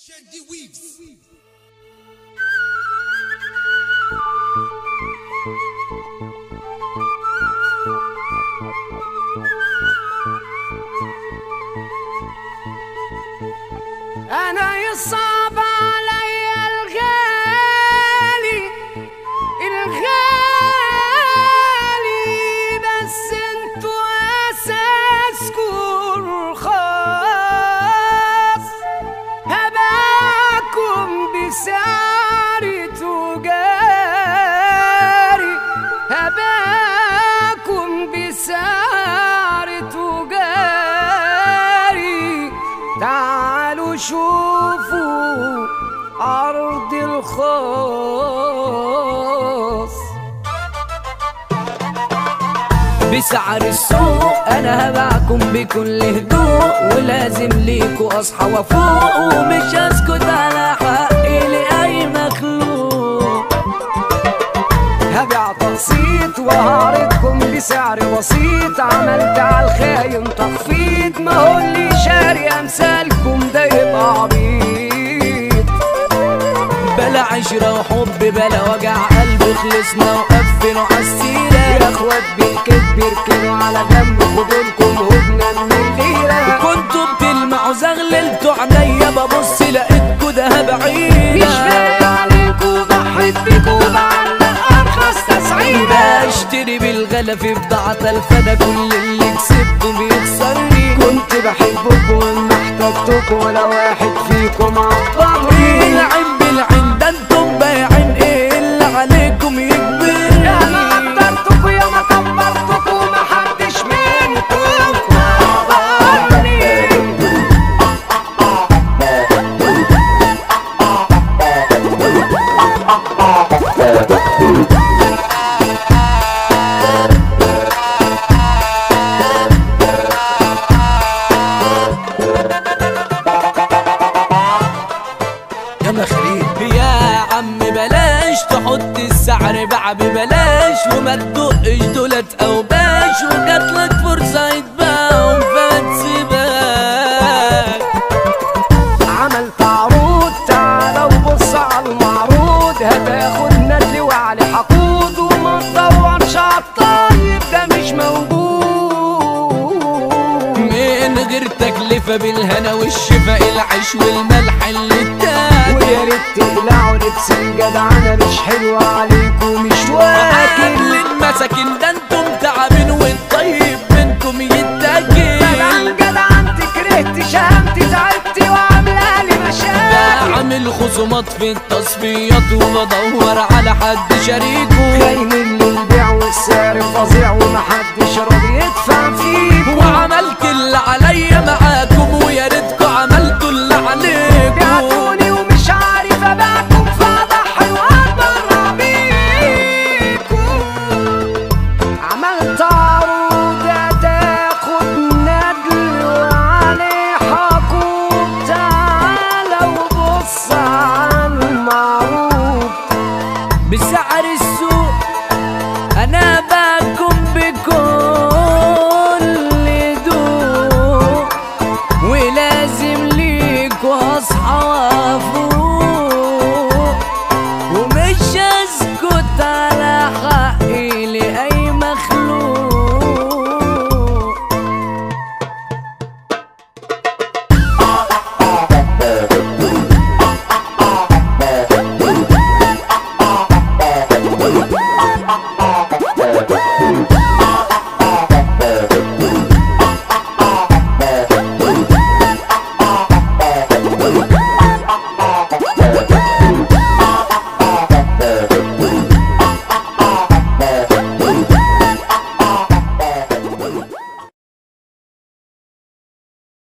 Shandy Weaves. انا يصعب علي الغالي الغالي بس انتوا اساسكم رخاص هباكم بسعر تجاري هباكم بسعر تجاري تعالوا شوفوا عرض الخاص بسعر السوق انا هبعكم بكل هدوء ولازم ليكوا اصحى وافوق ومش هسكت على حقي لاي مخلوق هبيع تقسيط وهعرضكم بسعر بسيط عملت على الخاين تخفيض ما هو اللي شاري امثالكم ده يبقى عبيط بلا عشرة وحب بلا وجع قلب خلصنا وقفلوا عالسيرة يا اخوات بالكذب اركنوا على جنب خدولكم هدنة من الليلة كنتوا بتلمعوا زغللتوا عينيا ببص لقيتكوا دهب عينة مش فارق عليكوا ضحيت بيكوا بعلق ارخص تسعيرة اشتري بالغلا في بضاعة الفنا كل اللي كسبته بيخسرني كنت بحبكم وما احتجتكم ولا واحد فيكم عبرني العين بالعين ده انتم بايعين ايه اللي عليكم يكبرني يا ما قدرتكم يا ما كبرتكم ما حدش منكم عبرني يلا خليل يا عم بلاش تحط السعر بقى ببلاش وما تدقش دولت او باش وجاتلك فرصة يتباعوا فتسيبك عملت عروض تعالى وبص على المعروض هتاخد ندل وعلي حقود وما تدورش على الطيب ده مش موجود من غير تكلفة بالهنا والشفا العيش والملح اللي اتاكل ويا ريت تقلعوا لبس الجدعنة مش حلوة عليكم مش واكل للمساكين ده انتم تعبين والطيب منكم يتاكل جدع انت كرهت شهمت تعبت وعاملة لي مشاكل بعمل خصومات في التصفيات وبدور على حد شريكه خاين للبيع والسعر فظيع ومحدش راضي يدفع